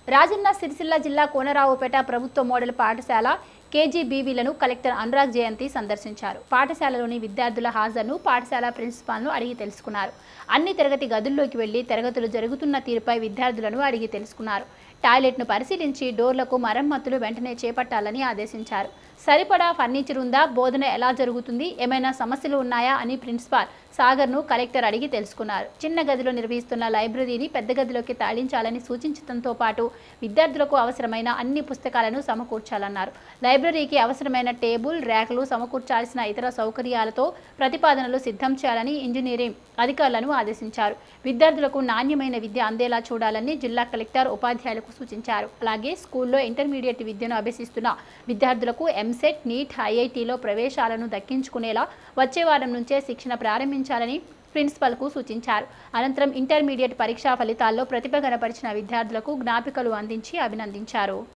రాజన్న సిరిసిల్ల జిల్లా కోనరావుపేట ప్రభుత్వ మోడల్ పాఠశాల కేజీబీవీలను కలెక్టర్ అనురాగ్ జయంతి సందర్శించారు పాఠశాలలోని విద్యార్థుల హాజరును పాఠశాల ప్రిన్సిపాల్ను అడిగి తెలుసుకున్నారు అన్ని తరగతి గదుల్లోకి వెళ్లి తరగతులు జరుగుతున్న తీరుపై విద్యార్థులను అడిగి తెలుసుకున్నారు టాయిలెట్ను పరిశీలించి డోర్లకు మరమ్మతులు వెంటనే చేపట్టాలని ఆదేశించారు సరిపడా ఫర్నిచర్ ఉందా బోధన ఎలా జరుగుతుంది ఏమైనా సమస్యలు ఉన్నాయా అని ప్రిన్సిపాల్ సాగర్ను కలెక్టర్ అడిగి తెలుసుకున్నారు చిన్న గదిలో నిర్వహిస్తున్న లైబ్రరీని పెద్ద గదిలోకి తరలించాలని సూచించడంతో పాటు విద్యార్థులకు అవసరమైన అన్ని పుస్తకాలను సమకూర్చాలన్నారు లైబ్రరీకి అవసరమైన టేబుల్ ర్యాకులు సమకూర్చాల్సిన ఇతర సౌకర్యాలతో ప్రతిపాదనలు సిద్ధం చేయాలని ఇంజనీరింగ్ అధికారులను ఆదేశించారు విద్యార్థులకు నాణ్యమైన విద్య అందేలా చూడాలని జిల్లా కలెక్టర్ ఉపాధ్యాయులకు సూచించారు అలాగే స్కూల్లో ఇంటర్మీడియట్ విద్యను అభ్యసిస్తున్న విద్యార్థులకు ఎంసెట్ నీట్ ఐఐటిలో ప్రవేశాలను దక్కించుకునేలా వచ్చే వారం నుంచే శిక్షణ ప్రారంభించాలని ప్రిన్సిపల్కు సూచించారు అనంతరం ఇంటర్మీడియట్ పరీక్షా ఫలితాల్లో ప్రతిభ కనపరిచిన విద్యార్థులకు జ్ఞాపికలు అందించి అభినందించారు